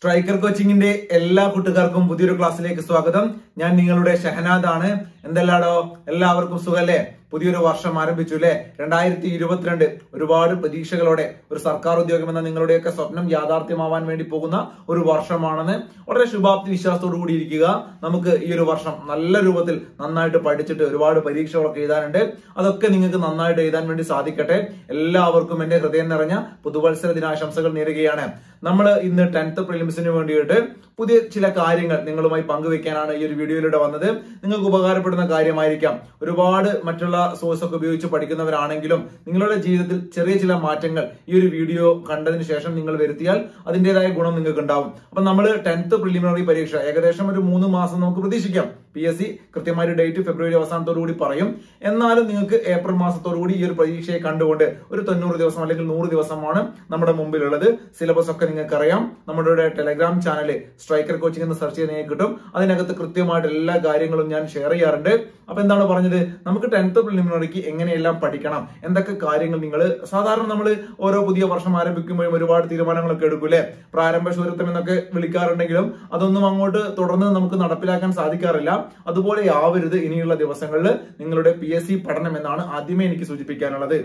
striker കോച്ചിങ്ങിന്റെ എല്ലാ കൂട്ടുകാർക്കും പുതിയൊരു ക്ലാസ്സിലേക്ക് സ്വാഗതം ഞാൻ നിങ്ങളുടെ ഷഹനാദ് ആണ് എന്തെല്ലാടോ എല്ലാവർക്കും സുഖല്ലേ പുതിയൊരു വർഷം ആരംഭിച്ചു അല്ലെ രണ്ടായിരത്തി ഇരുപത്തിരണ്ട് ഒരുപാട് പ്രതീക്ഷകളോടെ ഒരു സർക്കാർ ഉദ്യോഗം എന്ന നിങ്ങളുടെയൊക്കെ സ്വപ്നം യാഥാർത്ഥ്യമാവാൻ വേണ്ടി പോകുന്ന ഒരു വർഷമാണെന്ന് വളരെ ശുഭാപ്തി വിശ്വാസത്തോടു കൂടി ഇരിക്കുക നമുക്ക് ഈ ഒരു വർഷം നല്ല രൂപത്തിൽ നന്നായിട്ട് പഠിച്ചിട്ട് ഒരുപാട് പരീക്ഷകളൊക്കെ എഴുതാനുണ്ട് അതൊക്കെ നിങ്ങൾക്ക് നന്നായിട്ട് എഴുതാൻ വേണ്ടി സാധിക്കട്ടെ എല്ലാവർക്കും എന്റെ ഹൃദയം നിറഞ്ഞ പുതുവത്സര ദിനാശംസകൾ നേരുകയാണ് നമ്മൾ ഇന്ന് ടെൻത്ത് പ്രിലിംസിന് വേണ്ടിയിട്ട് പുതിയ ചില കാര്യങ്ങൾ നിങ്ങളുമായി പങ്കുവെക്കാനാണ് ഈ ഒരു വീഡിയോയിലൂടെ വന്നത് നിങ്ങൾക്ക് ഉപകാരപ്പെടുന്ന കാര്യമായിരിക്കാം ഒരുപാട് മറ്റുള്ള സോഴ്സ് ഒക്കെ ഉപയോഗിച്ച് പഠിക്കുന്നവരാണെങ്കിലും നിങ്ങളുടെ ജീവിതത്തിൽ ചെറിയ ചില മാറ്റങ്ങൾ ഈ ഒരു വീഡിയോ കണ്ടതിന് ശേഷം നിങ്ങൾ വരുത്തിയാൽ അതിൻ്റെതായ ഗുണം നിങ്ങൾക്ക് ഉണ്ടാവും അപ്പൊ നമ്മൾ ടെൻത്ത് പ്രിലിമിനറി പരീക്ഷ ഏകദേശം ഒരു മൂന്ന് മാസം നമുക്ക് പ്രതീക്ഷിക്കാം പി എസ് സി കൃത്യമായ ഡേറ്റ് ഫെബ്രുവരി അവസാനത്തോടു കൂടി പറയും എന്നാലും നിങ്ങൾക്ക് ഏപ്രിൽ മാസത്തോടു കൂടി ഈ ഒരു പരീക്ഷയെ കണ്ടുകൊണ്ട് ഒരു തൊണ്ണൂറ് ദിവസം അല്ലെങ്കിൽ നൂറ് ദിവസമാണ് നമ്മുടെ മുമ്പിലുള്ളത് സിലബസ് ഒക്കെ നിങ്ങൾക്ക് അറിയാം നമ്മുടെ ടെലഗ്രാം ചാനൽ സ്ട്രൈക്കർ കോച്ചിങ് എന്ന് സെർച്ച് ചെയ്ത് നിങ്ങൾക്ക് കിട്ടും അതിനകത്ത് കൃത്യമായിട്ട് എല്ലാ കാര്യങ്ങളും ഞാൻ ഷെയർ ചെയ്യാറുണ്ട് അപ്പൊ എന്താണ് പറഞ്ഞത് നമുക്ക് ടെൻത്ത് പ്രിലിമിനറിക്ക് എങ്ങനെയെല്ലാം പഠിക്കണം എന്തൊക്കെ കാര്യങ്ങൾ നിങ്ങൾ സാധാരണ നമ്മൾ ഓരോ പുതിയ വർഷം ആരംഭിക്കുമ്പോഴും ഒരുപാട് തീരുമാനങ്ങളൊക്കെ എടുക്കൂലേ പ്രാരംഭ ശൂരത്വം എന്നൊക്കെ വിളിക്കാറുണ്ടെങ്കിലും അതൊന്നും അങ്ങോട്ട് തുടർന്ന് നമുക്ക് നടപ്പിലാക്കാൻ സാധിക്കാറില്ല അതുപോലെ ആവരുത് ഇനിയുള്ള ദിവസങ്ങളിൽ നിങ്ങളുടെ പി എസ് സി പഠനം എന്നാണ് ആദ്യമേ എനിക്ക് സൂചിപ്പിക്കാനുള്ളത്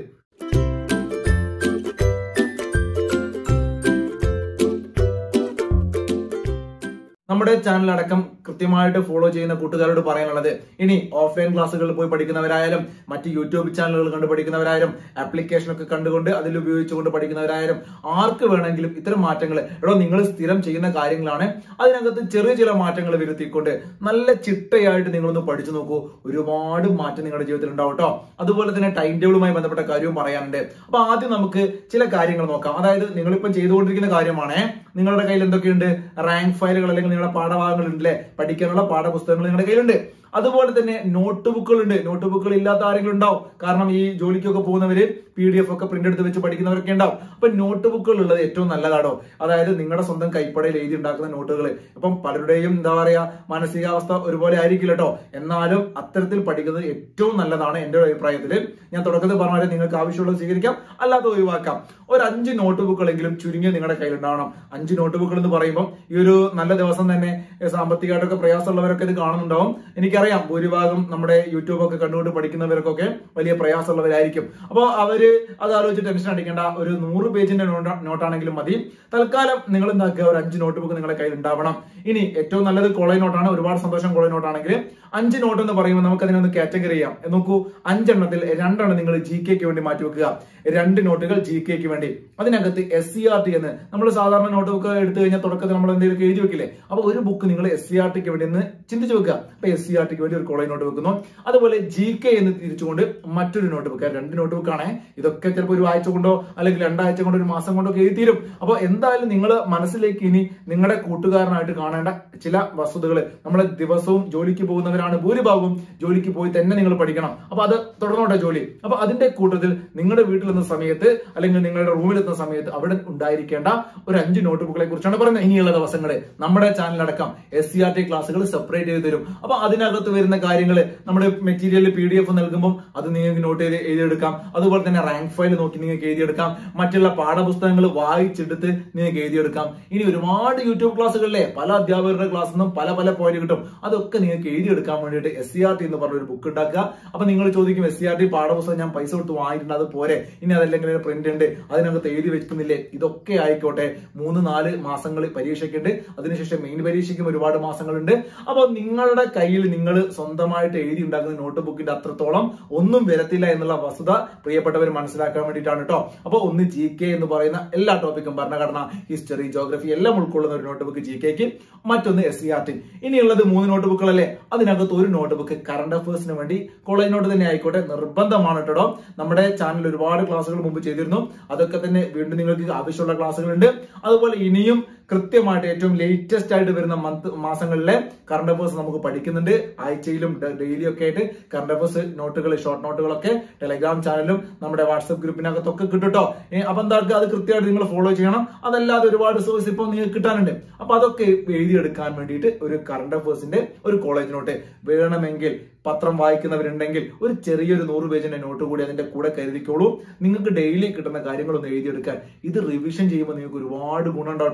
നമ്മുടെ ചാനൽ അടക്കം കൃത്യമായിട്ട് ഫോളോ ചെയ്യുന്ന കൂട്ടുകാരോട് പറയാനുള്ളത് ഇനി ഓഫ്ലൈൻ ക്ലാസ്സുകളിൽ പോയി പഠിക്കുന്നവരായാലും മറ്റ് യൂട്യൂബ് ചാനലുകൾ കണ്ട് പഠിക്കുന്നവരായാലും ആപ്ലിക്കേഷൻ ഒക്കെ കണ്ടുകൊണ്ട് അതിൽ ഉപയോഗിച്ചുകൊണ്ട് പഠിക്കുന്നവരായാലും ആർക്ക് വേണമെങ്കിലും ഇത്തരം മാറ്റങ്ങൾ എടോ നിങ്ങൾ സ്ഥിരം ചെയ്യുന്ന കാര്യങ്ങളാണ് അതിനകത്ത് ചെറിയ ചില മാറ്റങ്ങൾ വരുത്തിക്കൊണ്ട് നല്ല ചിട്ടയായിട്ട് നിങ്ങളൊന്ന് പഠിച്ചു നോക്കൂ ഒരുപാട് മാറ്റം നിങ്ങളുടെ ജീവിതത്തിൽ ഉണ്ടാവും കേട്ടോ അതുപോലെ തന്നെ ടൈം ടേബിളുമായി ബന്ധപ്പെട്ട കാര്യവും പറയാനുണ്ട് അപ്പൊ ആദ്യം നമുക്ക് ചില കാര്യങ്ങൾ നോക്കാം അതായത് നിങ്ങളിപ്പം ചെയ്തുകൊണ്ടിരിക്കുന്ന കാര്യമാണ് നിങ്ങളുടെ കയ്യിൽ എന്തൊക്കെയുണ്ട് റാങ്ക് ഫയലുകൾ അല്ലെങ്കിൽ നിങ്ങളുടെ പാഠഭാഗങ്ങൾ ഉണ്ടല്ലേ പഠിക്കാനുള്ള പാഠപുസ്തകങ്ങൾ നിങ്ങളുടെ കയ്യിലുണ്ട് അതുപോലെ തന്നെ നോട്ട് ബുക്കുകൾ ഉണ്ട് നോട്ട് ബുക്കുകൾ ഇല്ലാത്ത ആരെങ്കിലും ഉണ്ടാവും കാരണം ഈ ജോലിക്കൊക്കെ പോകുന്നവര് പി ഡി എഫ് ഒക്കെ പ്രിന്റ് എടുത്ത് വെച്ച് പഠിക്കുന്നവരൊക്കെ ഉണ്ടാവും അപ്പൊ നോട്ട് ബുക്കുകൾ ഉള്ളത് ഏറ്റവും നല്ലതാണോ അതായത് നിങ്ങളുടെ സ്വന്തം കൈപ്പടയിൽ എഴുതി ഉണ്ടാക്കുന്ന നോട്ടുകൾ ഇപ്പം പലരുടെയും എന്താ പറയാ മാനസികാവസ്ഥ ഒരുപോലെ ആയിരിക്കില്ല കേട്ടോ എന്നാലും അത്തരത്തിൽ പഠിക്കുന്നത് ഏറ്റവും നല്ലതാണ് എന്റെ ഒരു അഭിപ്രായത്തിൽ ഞാൻ തുടക്കത്തിൽ പറഞ്ഞാൽ നിങ്ങൾക്ക് ആവശ്യമുള്ളത് സ്വീകരിക്കാം അല്ലാതെ ഒഴിവാക്കാം ഒരു അഞ്ച് നോട്ട് ബുക്കുകളെങ്കിലും ചുരുങ്ങിയ നിങ്ങളുടെ കയ്യിൽ ഉണ്ടാവണം അഞ്ച് നോട്ട് ബുക്കുകൾ എന്ന് പറയുമ്പോൾ ഈ ഒരു നല്ല ദിവസം തന്നെ സാമ്പത്തികമായിട്ടൊക്കെ പ്രയാസമുള്ളവരൊക്കെ ഇത് കാണുന്നുണ്ടാവും എനിക്കറിയാം ഭൂരിഭാഗം നമ്മുടെ യൂട്യൂബ് ഒക്കെ കണ്ടുകൊണ്ട് പഠിക്കുന്നവർക്കൊക്കെ വലിയ പ്രയാസമുള്ളവരായിരിക്കും അപ്പോൾ അവര് അത് ആലോചിച്ച് ടെൻഷൻ അടിക്കേണ്ട ഒരു നൂറ് പേജിന്റെ നോട്ടാണെങ്കിലും മതി തൽക്കാലം നിങ്ങൾ എന്താക്കുക ഒരു അഞ്ച് നോട്ട് ബുക്ക് നിങ്ങളുടെ കയ്യിൽ ഉണ്ടാവണം ഇനി ഏറ്റവും നല്ലത് കോളേജ് നോട്ടാണ് ഒരുപാട് സന്തോഷം കോളേജ് നോട്ടാണെങ്കിൽ അഞ്ച് നോട്ട് എന്ന് പറയുമ്പോൾ നമുക്ക് അതിനൊന്ന് കാറ്റഗറി ചെയ്യാം നോക്കൂ അഞ്ചെണ്ണത്തിൽ രണ്ടെണ്ണം നിങ്ങൾ ജി കെക്ക് വേണ്ടി മാറ്റി വെക്കുക രണ്ട് നോട്ടുകൾ ജി കെക്ക് വേണ്ടി അതിനകത്ത് എസ് സി ആർ ടി എന്ന് നമ്മൾ സാധാരണ നോട്ട് ബുക്ക് എടുത്തു കഴിഞ്ഞാൽ തുടക്കത്തിൽ നമ്മൾ എന്തെങ്കിലും എഴുതി വെക്കില്ലേ അപ്പൊ ഒരു ബുക്ക് നിങ്ങൾ എസ് സി ആർ ടിക്ക് വേണ്ടി ഒന്ന് ചിന്തിച്ചു വെക്കുക അപ്പൊ എസ് സി ആർ ടിക്ക് വേണ്ടി ഒരു കോളേജ് നോട്ട് വെക്കുന്നു അതുപോലെ ജി കെ എന്ന് തിരിച്ചുകൊണ്ട് മറ്റൊരു നോട്ട് ബുക്ക് രണ്ട് നോട്ട് ബുക്കാണ് ഇതൊക്കെ ചിലപ്പോൾ ഒരു ആഴ്ച കൊണ്ടോ അല്ലെങ്കിൽ രണ്ടാഴ്ച കൊണ്ടോ ഒരു മാസം കൊണ്ടോ ഒക്കെ എഴുതി തീരും അപ്പോൾ എന്തായാലും നിങ്ങൾ മനസ്സിലേക്ക് ഇനി നിങ്ങളുടെ കൂട്ടുകാരനായിട്ട് കാണേണ്ട ചില വസ്തുതകൾ നമ്മളെ ദിവസവും ജോലിക്ക് പോകുന്നവരാണ് ഭൂരിഭാഗവും ജോലിക്ക് പോയി തന്നെ നിങ്ങൾ പഠിക്കണം അപ്പൊ അത് തുടർന്നോട്ടെ ജോലി അപ്പൊ അതിന്റെ കൂട്ടത്തിൽ നിങ്ങളുടെ വീട്ടിലെത്തുന്ന സമയത്ത് അല്ലെങ്കിൽ നിങ്ങളുടെ റൂമിലെത്തുന്ന സമയത്ത് അവിടെ ഉണ്ടായിരിക്കേണ്ട ഒരു അഞ്ച് നോട്ട് ബുക്കുകളെ കുറിച്ചാണ് പറയുന്നത് ഇനിയുള്ള ദിവസങ്ങൾ നമ്മുടെ ചാനലടക്കം എസ് സി ആർ ടി ക്ലാസ്സുകൾ സെപ്പറേറ്റ് ചെയ്ത് തരും അപ്പൊ അതിനകത്ത് വരുന്ന കാര്യങ്ങൾ നമ്മുടെ മെറ്റീരിയൽ പി ഡി എഫ് നൽകുമ്പോൾ അത് നിങ്ങൾക്ക് നോട്ട് ചെയ്ത് എഴുതിയെടുക്കാം അതുപോലെ തന്നെ റാങ്ക് ഫയൽ നോക്കി നിങ്ങൾക്ക് എഴുതിയെടുക്കാം മറ്റുള്ള പാഠപുസ്തകങ്ങൾ വായിച്ചെടുത്ത് നിങ്ങൾക്ക് എഴുതിയെടുക്കാം ഇനി ഒരുപാട് യൂട്യൂബ് ക്ലാസ്സുകളിലെ പല അധ്യാപകരുടെ ക്ലാസ്സിൽ നിന്നും പല പല പോയിന്റ് കിട്ടും അതൊക്കെ നിങ്ങൾക്ക് എഴുതിയെടുക്കാൻ വേണ്ടിയിട്ട് എസ് സി ആർ ടി എന്ന് പറഞ്ഞ ഒരു ബുക്ക് ഉണ്ടാക്കുക അപ്പൊ നിങ്ങൾ ചോദിക്കും എസ് സി ആർ ടി പാഠപുസ്തകം ഞാൻ പൈസ കൊടുത്ത് വാങ്ങിയിട്ടുണ്ട് അത് പോരെ ഇനി അതല്ലെങ്കിൽ പ്രിന്റ് ഉണ്ട് അതിനകത്ത് എഴുതി വെക്കുന്നില്ലേ ഇതൊക്കെ ആയിക്കോട്ടെ മൂന്ന് നാല് മാസങ്ങൾ പരീക്ഷയ്ക്കുണ്ട് അതിനുശേഷം മെയിൻ പരീക്ഷയ്ക്കും ഒരുപാട് മാസങ്ങളുണ്ട് അപ്പോൾ നിങ്ങളുടെ കയ്യിൽ നിങ്ങൾ സ്വന്തമായിട്ട് എഴുതി ഉണ്ടാക്കുന്ന നോട്ട് ബുക്കിന്റെ അത്രത്തോളം ഒന്നും വരത്തില്ല എന്നുള്ള വസ്തുത പ്രിയപ്പെട്ടവർ മനസ്സിലാക്കാൻ വേണ്ടിയിട്ടാണ് കേട്ടോ അപ്പോൾ ഒന്ന് ജി കെ എന്ന് പറയുന്ന എല്ലാ ടോപ്പിക്കും ഭരണഘടന ഹിസ്റ്ററി ജോഗ്രഫി എല്ലാം ഉൾക്കൊള്ളുന്ന ഒരു നോട്ട് ബുക്ക് ജി കെക്ക് മറ്റൊന്ന് എസ് സി ആർ ടി ഇനിയുള്ളത് മൂന്ന് നോട്ട് ബുക്കുകളല്ലേ അതിനകത്ത് ഒരു നോട്ട് ബുക്ക് കറണ്ട് അഫയേഴ്സിന് വേണ്ടി കോളേജ് നോട്ട് തന്നെ ആയിക്കോട്ടെ നിർബന്ധമാണ് കേട്ടോ നമ്മുടെ ചാനൽ ഒരുപാട് ക്ലാസ്സുകൾ മുമ്പ് ചെയ്തിരുന്നു അതൊക്കെ തന്നെ വീണ്ടും നിങ്ങൾക്ക് ആവശ്യമുള്ള ക്ലാസ്സുകളുണ്ട് അതുപോലെ ഇനിയും കൃത്യമായിട്ട് ഏറ്റവും ലേറ്റസ്റ്റ് ആയിട്ട് വരുന്ന മന്ത് മാസങ്ങളിലെ കറണ്ട് അഫേഴ്സ് നമുക്ക് പഠിക്കുന്നുണ്ട് ആഴ്ചയിലും ഡെയിലി ഒക്കെ ആയിട്ട് കറണ്ട് അഫേഴ്സ് നോട്ടുകൾ ഷോർട്ട് നോട്ടുകളൊക്കെ ടെലഗ്രാം ചാനലും നമ്മുടെ വാട്സപ്പ് ഗ്രൂപ്പിനകത്തൊക്കെ കിട്ടും കേട്ടോ അപ്പൊ എന്താക്കുക അത് കൃത്യമായിട്ട് നിങ്ങൾ ഫോളോ ചെയ്യണം അതല്ലാതെ ഒരുപാട് സോഴ്സ് ഇപ്പോൾ നിങ്ങൾക്ക് കിട്ടാനുണ്ട് അപ്പൊ അതൊക്കെ എഴുതിയെടുക്കാൻ വേണ്ടിയിട്ട് ഒരു കറണ്ട് അഫേഴ്സിന്റെ ഒരു കോളേജ് നോട്ട് വേണമെങ്കിൽ പത്രം വായിക്കുന്നവരുണ്ടെങ്കിൽ ഒരു ചെറിയൊരു നൂറ് പേജിന്റെ നോട്ട് കൂടി അതിന്റെ കൂടെ കരുതിക്കോളൂ നിങ്ങൾക്ക് ഡെയിലി കിട്ടുന്ന കാര്യങ്ങളൊന്ന് എഴുതിയെടുക്കാൻ ഇത് റിവിഷൻ ചെയ്യുമ്പോൾ നിങ്ങൾക്ക് ഒരുപാട് ഗുണം ഉണ്ടാവും അതുകൊണ്ടാണ്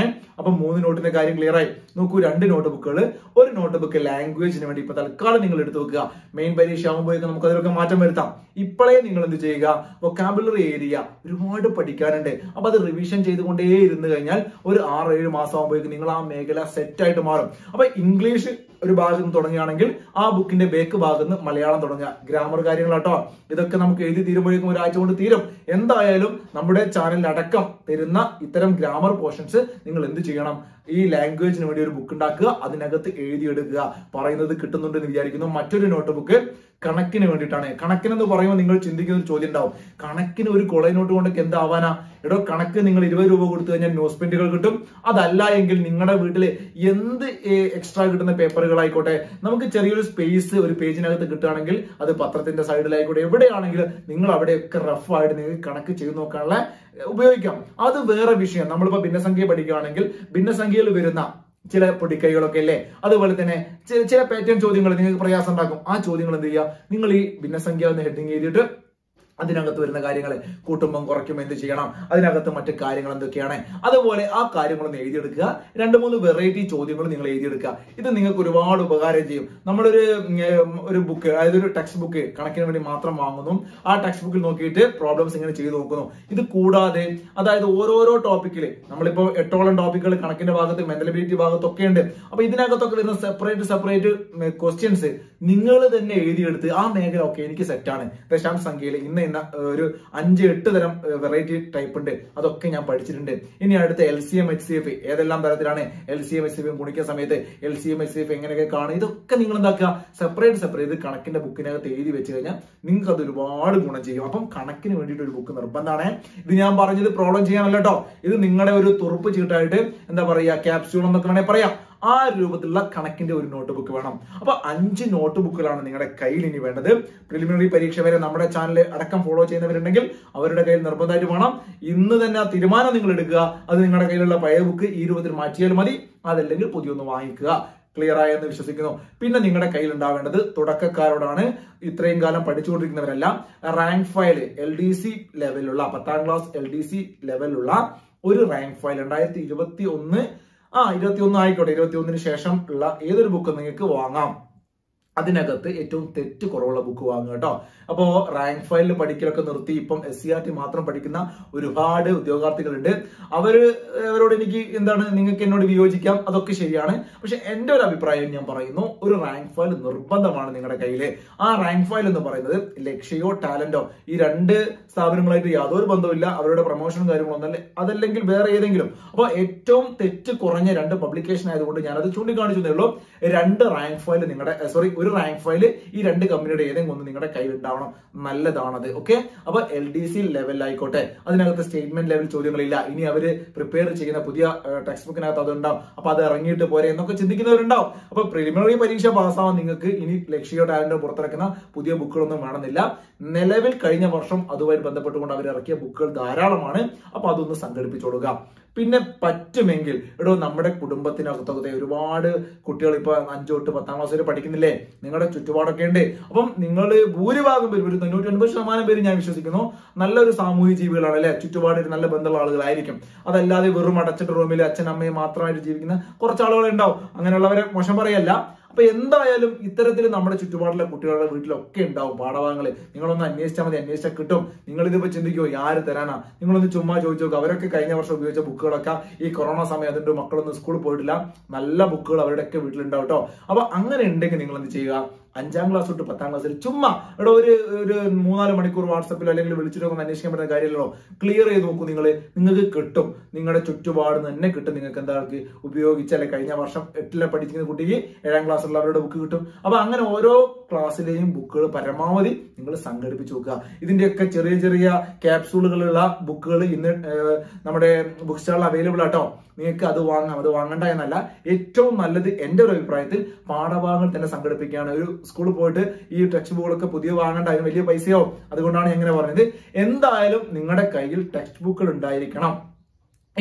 ആണേ അപ്പൊ മൂന്ന് നോട്ടിന്റെ കാര്യം ക്ലിയർ ആയി നോക്കൂ രണ്ട് നോട്ട് ബുക്കുകൾ ഒരു നോട്ട് ബുക്ക് ലാംഗ്വേജിന് വേണ്ടി ഇപ്പൊ തൽക്കാലം നിങ്ങൾ എടുത്തു വെക്കുക മെയിൻ പരീക്ഷ ആകുമ്പോഴേക്കും നമുക്ക് അതിലൊക്കെ മാറ്റം വരുത്താം ഇപ്പോഴേ നിങ്ങൾ എന്ത് ചെയ്യുക വൊക്കാബുലറി ഏരിയ ഒരുപാട് പഠിക്കാനുണ്ട് അപ്പൊ അത് റിവിഷൻ ചെയ്തുകൊണ്ടേ ഇരുന്ന് കഴിഞ്ഞാൽ ഒരു ആറ് ഏഴ് മാസം ആകുമ്പോഴേക്കും നിങ്ങൾ ആ മേഖല സെറ്റ് ആയിട്ട് മാറും അപ്പൊ ഇംഗ്ലീഷ് ഒരു ഭാഗത്ത് നിന്ന് തുടങ്ങുകയാണെങ്കിൽ ആ ബുക്കിന്റെ ബേക്ക് ഭാഗത്ത് നിന്ന് മലയാളം തുടങ്ങുക ഗ്രാമർ കാര്യങ്ങളാട്ടോ ഇതൊക്കെ നമുക്ക് എഴുതി തീരുമ്പോഴേക്കും ഒരാഴ്ച കൊണ്ട് തീരും എന്തായാലും നമ്മുടെ ചാനലിൽ അടക്കം തരുന്ന ഇത്തരം ഗ്രാമർ പോർഷൻസ് നിങ്ങൾ എന്ത് ചെയ്യണം ഈ ലാംഗ്വേജിന് വേണ്ടി ഒരു ബുക്ക് ഉണ്ടാക്കുക അതിനകത്ത് എഴുതിയെടുക്കുക പറയുന്നത് കിട്ടുന്നുണ്ടെന്ന് വിചാരിക്കുന്നു മറ്റൊരു നോട്ട് ബുക്ക് കണക്കിന് വേണ്ടിയിട്ടാണ് കണക്കിനെന്ന് പറയുമ്പോൾ നിങ്ങൾ ചിന്തിക്കുന്ന ഒരു ചോദ്യം ഉണ്ടാവും കണക്കിന് ഒരു കൊളൈ നോട്ട് കൊണ്ടൊക്കെ എന്താവാനാ എടോ കണക്ക് നിങ്ങൾ ഇരുപത് രൂപ കൊടുത്തു കഴിഞ്ഞാൽ ന്യൂസ് പ്രിന്റുകൾ കിട്ടും അതല്ല എങ്കിൽ നിങ്ങളുടെ വീട്ടിൽ എന്ത് എക്സ്ട്രാ കിട്ടുന്ന പേപ്പറുകളായിക്കോട്ടെ നമുക്ക് ചെറിയൊരു സ്പേസ് ഒരു പേജിനകത്ത് കിട്ടുകയാണെങ്കിൽ അത് പത്രത്തിന്റെ സൈഡിലായിക്കോട്ടെ എവിടെയാണെങ്കിലും നിങ്ങൾ അവിടെയൊക്കെ റഫ് ആയിട്ട് നിങ്ങൾക്ക് കണക്ക് ചെയ്ത് നോക്കാനുള്ള ഏഹ്, ഉപയോഗിക്കാം അത് വേറെ വിഷയം നമ്മളിപ്പോ ഭിന്നസംഖ്യ പഠിക്കുകയാണെങ്കിൽ ഭിന്നസംഖ്യയിൽ വരുന്ന ചില പൊടിക്കൈകളൊക്കെ അല്ലേ അതുപോലെ തന്നെ ചി- ചില പാറ്റേൺ ചോദ്യങ്ങൾ നിങ്ങൾക്ക് പ്രയാസം ഉണ്ടാക്കും ആ ചോദ്യങ്ങൾ എന്ത് ചെയ്യുക നിങ്ങൾ ഈ ഭിന്നസംഖ്യ എന്ന് ഹെഡിങ് ചെയ്തിട്ട് അതിനകത്ത് വരുന്ന കാര്യങ്ങൾ കൂട്ടുമ്പം കുറയ്ക്കുമ്പോൾ എന്ത് ചെയ്യണം അതിനകത്ത് മറ്റു കാര്യങ്ങൾ എന്തൊക്കെയാണ് അതുപോലെ ആ കാര്യങ്ങളൊന്ന് എഴുതിയെടുക്കുക രണ്ട് മൂന്ന് വെറൈറ്റി ചോദ്യങ്ങൾ നിങ്ങൾ എഴുതിയെടുക്കുക ഇത് നിങ്ങൾക്ക് ഒരുപാട് ഉപകാരം ചെയ്യും നമ്മളൊരു ഉം, ഒരു ബുക്ക് അതായത് ഒരു ടെക്സ്റ്റ് ബുക്ക് കണക്കിന് വേണ്ടി മാത്രം വാങ്ങുന്നു ആ ടെക്സ്റ്റ് ബുക്കിൽ നോക്കിയിട്ട് പ്രോബ്ലംസ് ഇങ്ങനെ ചെയ്ത് നോക്കുന്നു ഇത് കൂടാതെ അതായത് ഓരോരോ ടോപ്പിക്കിൽ നമ്മളിപ്പോ എട്ടോളം ടോപ്പിക്കുകൾ കണക്കിന്റെ ഭാഗത്ത് മെന്റലബിലിറ്റി ഭാഗത്തൊക്കെ ഉണ്ട് അപ്പൊ ഇതിനകത്തൊക്കെ വരുന്ന സെപ്പറേറ്റ് സെപ്പറേറ്റ് ക്വസ്റ്റ്യൻസ് നിങ്ങൾ തന്നെ എഴുതിയെടുത്ത് ആ മേഖല ഒക്കെ എനിക്ക് സെറ്റാണ് ദശാംശ സംഖ്യയിൽ ഇന്ന ഇന്ന ഏഹ്, ഒരു അഞ്ച് എട്ട് തരം വെറൈറ്റി ടൈപ്പ് ഉണ്ട് അതൊക്കെ ഞാൻ പഠിച്ചിട്ടുണ്ട് ഇനി അടുത്ത L C M H C F ഏതെല്ലാം തരത്തിലാണ് L C M H C F ഗുണിക്കുന്ന സമയത്ത് L C M H C F എങ്ങനെയൊക്കെ കാണും ഇതൊക്കെ നിങ്ങൾ എന്താക്കുക സെപ്പറേറ്റ് സെപ്പറേറ്റ് കണക്കിന്റെ ബുക്കിനകത്ത് എഴുതി വെച്ച് കഴിഞ്ഞാൽ നിങ്ങൾക്ക് അത് ഒരുപാട് ഗുണം ചെയ്യും അപ്പം കണക്കിന് വേണ്ടിയിട്ട് ഒരു ബുക്ക് നിർബന്ധമാണ് ഇത് ഞാൻ പറഞ്ഞത് പ്രോബ്ലം ചെയ്യാനല്ല കേട്ടോ ഇത് നിങ്ങളുടെ ഒരു തുറുപ്പ് ചീട്ടായിട്ട് എന്താ പറയാ ക്യാപ്സ്യൂൾ എന്നൊക്കെ വേണേൽ പറയാം ആ രൂപത്തിലുള്ള കണക്കിന്റെ ഒരു നോട്ട് ബുക്ക് വേണം അപ്പൊ അഞ്ച് നോട്ട് ബുക്കുകളാണ് നിങ്ങളുടെ കയ്യിൽ ഇനി വേണ്ടത് പ്രിലിമിനറി പരീക്ഷ വരെ നമ്മുടെ ചാനൽ അടക്കം ഫോളോ ചെയ്യുന്നവരുണ്ടെങ്കിൽ അവരുടെ കയ്യിൽ നിർബന്ധമായിട്ട് വേണം ഇന്ന് തന്നെ ആ തീരുമാനം നിങ്ങൾ എടുക്കുക അത് നിങ്ങളുടെ കയ്യിലുള്ള പഴയ ബുക്ക് ഈ രൂപത്തിൽ മാറ്റിയാൽ മതി അതല്ലെങ്കിൽ പുതിയൊന്ന് വാങ്ങിക്കുക ക്ലിയർ ആയെന്ന് വിശ്വസിക്കുന്നു പിന്നെ നിങ്ങളുടെ കയ്യിൽ ഉണ്ടാവേണ്ടത് തുടക്കക്കാരോടാണ് ഇത്രയും കാലം പഠിച്ചുകൊണ്ടിരിക്കുന്നവരെല്ലാം rank file L D C ലെവലുള്ള പത്താം ക്ലാസ് എൽ ഡി സി ലെവലുള്ള ഒരു റാങ്ക് ഫയൽ രണ്ടായിരത്തി ഇരുപത്തി ഒന്ന് ആ ഇരുപത്തി ഒന്ന് ആയിക്കോട്ടെ ഇരുപത്തി ഒന്നിന് ശേഷം ഉള്ള ഏതൊരു ബുക്ക് നിങ്ങൾക്ക് വാങ്ങാം അതിനകത്ത് ഏറ്റവും തെറ്റ് കുറവുള്ള ബുക്ക് വാങ്ങുക കേട്ടോ അപ്പോ റാങ്ക് ഫയലിൽ പഠിക്കലൊക്കെ നിർത്തി ഇപ്പം എസ് സി ആർ ടി മാത്രം പഠിക്കുന്ന ഒരുപാട് ഉദ്യോഗാർത്ഥികളുണ്ട് അവര് അവരോട് എനിക്ക് എന്താണ് നിങ്ങൾക്ക് എന്നോട് വിയോജിക്കാം അതൊക്കെ ശരിയാണ് പക്ഷെ എന്റെ ഒരു അഭിപ്രായം ഞാൻ പറയുന്നു ഒരു റാങ്ക് ഫയൽ നിർബന്ധമാണ് നിങ്ങളുടെ കയ്യിൽ ആ റാങ്ക് ഫയൽ എന്ന് പറയുന്നത് ലക്ഷ്യയോ ടാലന്റോ ഈ രണ്ട് സ്ഥാപനങ്ങളായിട്ട് യാതൊരു ബന്ധവുമില്ല അവരുടെ പ്രൊമോഷനും കാര്യങ്ങളൊന്നും അല്ല അതല്ലെങ്കിൽ വേറെ ഏതെങ്കിലും അപ്പോൾ ഏറ്റവും തെറ്റ് കുറഞ്ഞ രണ്ട് പബ്ലിക്കേഷൻ ആയതുകൊണ്ട് ഞാനത് ചൂണ്ടിക്കാണിച്ചതേ ഉള്ളൂ രണ്ട് റാങ്ക് ഫയൽ നിങ്ങളുടെ സോറി ഒരു റാങ്ക് ഫയൽ ഈ രണ്ട് കമ്പനിയുടെ ഏതെങ്കിലും ഒന്ന് നിങ്ങളുടെ കയ്യിൽ ഉണ്ടാവണം നല്ലതാണത് ഓക്കെ അപ്പൊ എൽ ഡി സി ലെവലിലായിക്കോട്ടെ അതിനകത്ത് സ്റ്റേറ്റ്മെന്റ് ലെവൽ ചോദ്യങ്ങളില്ല ഇനി അവര് പ്രിപ്പയർ ചെയ്യുന്ന പുതിയ ടെക്സ്റ്റ് ബുക്കിനകത്ത് അതുണ്ടാവും അപ്പൊ അത് ഇറങ്ങിയിട്ട് പോരെ എന്നൊക്കെ ചിന്തിക്കുന്നവരുണ്ടാവും അപ്പൊ പ്രിലിമിനറി പരീക്ഷ പാസ്സാവാൻ നിങ്ങൾക്ക് ഇനി ലക്ഷ്യോ ടാലന്റോ പുറത്തിറക്കുന്ന പുതിയ ബുക്കുകളൊന്നും വേണമെന്നില്ല നിലവിൽ കഴിഞ്ഞ വർഷം അതുമായി ബന്ധപ്പെട്ടുകൊണ്ട് അവർ ഇറക്കിയ ബുക്കുകൾ ധാരാളമാണ് അപ്പൊ അതൊന്ന് സംഘടിപ്പിച്ചോളുക പിന്നെ പറ്റുമെങ്കിൽ എടോ നമ്മുടെ കുടുംബത്തിനകത്തൊക്കെ ഒരുപാട് കുട്ടികൾ ഇപ്പൊ അഞ്ചു തൊട്ട് പത്താം ക്ലാസ് വരെ പഠിക്കുന്നില്ലേ നിങ്ങളുടെ ചുറ്റുപാടൊക്കെ ഉണ്ട് അപ്പം നിങ്ങൾ ഭൂരിഭാഗം പേരും ഒരു തൊണ്ണൂറ്റി ഒൻപത് ശതമാനം പേര് ഞാൻ വിശ്വസിക്കുന്നു നല്ലൊരു സാമൂഹ്യ ജീവികളാണ് അല്ലെ ചുറ്റുപാടിൽ നല്ല ബന്ധമുള്ള ആളുകളായിരിക്കും അതല്ലാതെ വെറും അടച്ചിട്ട് റൂമിൽ അച്ഛൻ അമ്മയും മാത്രമായിട്ട് ജീവിക്കുന്ന കുറച്ച് ആളുകൾ ഉണ്ടാവും അങ്ങനെയുള്ളവരെ മോശം പറയല്ല അപ്പൊ എന്തായാലും ഇത്തരത്തിൽ നമ്മുടെ ചുറ്റുപാടിലെ കുട്ടികളുടെ വീട്ടിലൊക്കെ ഉണ്ടാവും പാഠഭാഗങ്ങൾ നിങ്ങളൊന്ന് അന്വേഷിച്ചാൽ മതി അന്വേഷിച്ചാൽ കിട്ടും നിങ്ങൾ ഇതിപ്പോ ചിന്തിക്കുമോ ആര് തരാനാ നിങ്ങളൊന്ന് ചുമ്മാ ചോദിച്ചു നോക്കുക അവരൊക്കെ കഴിഞ്ഞ വർഷം ഉപയോഗിച്ച ബുക്കുകളൊക്കെ ഈ കൊറോണ സമയത്തുണ്ട് മക്കളൊന്നും സ്കൂളിൽ പോയിട്ടില്ല നല്ല ബുക്കുകൾ അവരുടെയൊക്കെ വീട്ടിലുണ്ടാവും കേട്ടോ അപ്പൊ അങ്ങനെ ഉണ്ടെങ്കിൽ നിങ്ങൾ എന്ത് ചെയ്യുക അഞ്ചാം ക്ലാസ് തൊട്ട് പത്താം ക്ലാസ്സിൽ ചുമ്മാ ഇവിടെ ഒരു ഒരു മൂന്നാല് മണിക്കൂർ വാട്സപ്പിൽ അല്ലെങ്കിൽ വിളിച്ചിട്ടോ ഒന്ന് അന്വേഷിക്കാൻ പറ്റുന്ന കാര്യമല്ലോ ക്ലിയർ ചെയ്ത് നോക്കൂ നിങ്ങൾ നിങ്ങൾക്ക് കിട്ടും നിങ്ങളുടെ ചുറ്റുപാട് തന്നെ കിട്ടും നിങ്ങൾക്ക് എന്താ ഉപയോഗിച്ചാലേ കഴിഞ്ഞ വർഷം എട്ടിലെ പഠിക്കുന്ന കുട്ടിക്ക് ഏഴാം ക്ലാസ്സിലുള്ളവരുടെ ബുക്ക് കിട്ടും അപ്പൊ അങ്ങനെ ഓരോ ക്ലാസ്സിലെയും ബുക്കുകൾ പരമാവധി നിങ്ങൾ സംഘടിപ്പിച്ച് നോക്കുക ഇതിന്റെയൊക്കെ ചെറിയ ചെറിയ ക്യാപ്സൂളുകളുള്ള ബുക്കുകൾ ഇന്ന് ഏഹ്, നമ്മുടെ ബുക്ക് സ്റ്റാളിൽ അവൈലബിൾ ആട്ടോ നിങ്ങൾക്ക് അത് വാങ്ങാം അത് വാങ്ങണ്ട എന്നല്ല ഏറ്റവും നല്ലത് എന്റെ ഒരു അഭിപ്രായത്തിൽ പാഠഭാഗങ്ങൾ തന്നെ സംഘടിപ്പിക്കുകയാണ് ഒരു സ്കൂളിൽ പോയിട്ട് ഈ ടെക്സ്റ്റ് ബുക്കുകളൊക്കെ പുതിയ വാങ്ങേണ്ട അതിന് വലിയ പൈസയോ അതുകൊണ്ടാണ് ഞാൻ ഇങ്ങനെ പറഞ്ഞത് എന്തായാലും നിങ്ങളുടെ കയ്യിൽ ടെക്സ്റ്റ് ബുക്കുകൾ ഉണ്ടായിരിക്കണം ഇനി